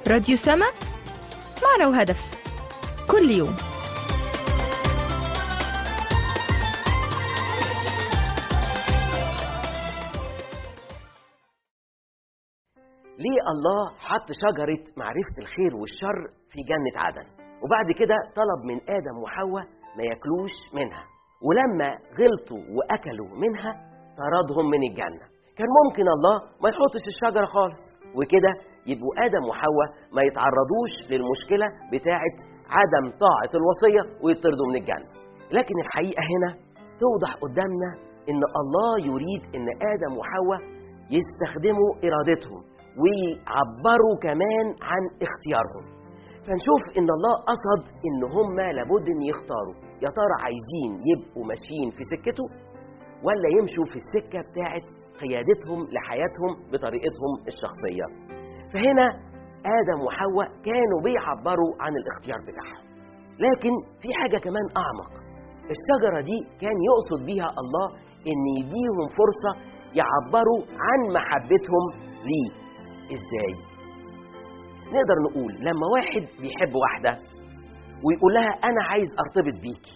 راديو سما معنا وهدف كل يوم ليه الله حط شجرة معرفة الخير والشر في جنة عدن وبعد كده طلب من آدم وحواء ما ياكلوش منها ولما غلطوا وأكلوا منها طردهم من الجنة كان ممكن الله ما يحطش الشجرة خالص وكده يبقوا آدم وحواء ما يتعرضوش للمشكلة بتاعة عدم طاعة الوصية ويطردوا من الجنة لكن الحقيقة هنا توضح قدامنا إن الله يريد إن آدم وحواء يستخدموا إرادتهم ويعبروا كمان عن اختيارهم فنشوف ان الله قصد ان هم لابد ان يختاروا يا ترى عايزين يبقوا ماشيين في سكته ولا يمشوا في السكه بتاعت قيادتهم لحياتهم بطريقتهم الشخصيه فهنا ادم وحواء كانوا بيعبروا عن الاختيار بتاعهم لكن في حاجه كمان اعمق الشجره دي كان يقصد بيها الله ان يديهم فرصه يعبروا عن محبتهم ليه ازاي نقدر نقول لما واحد بيحب واحده ويقول لها انا عايز ارتبط بيكي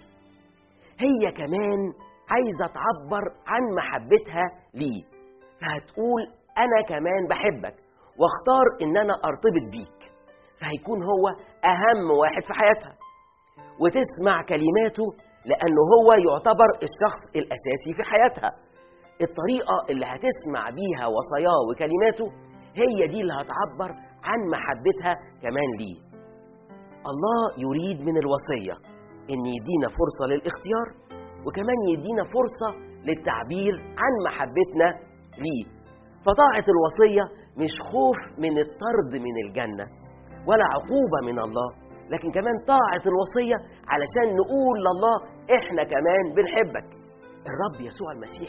هي كمان عايزه تعبر عن محبتها ليه فهتقول انا كمان بحبك واختار ان انا ارتبط بيك فهيكون هو اهم واحد في حياتها وتسمع كلماته لانه هو يعتبر الشخص الاساسي في حياتها الطريقه اللي هتسمع بيها وصاياه وكلماته هي دي اللي هتعبر عن محبتها كمان ليه الله يريد من الوصية إن يدينا فرصة للاختيار وكمان يدينا فرصة للتعبير عن محبتنا ليه فطاعة الوصية مش خوف من الطرد من الجنة ولا عقوبة من الله لكن كمان طاعة الوصية علشان نقول لله إحنا كمان بنحبك الرب يسوع المسيح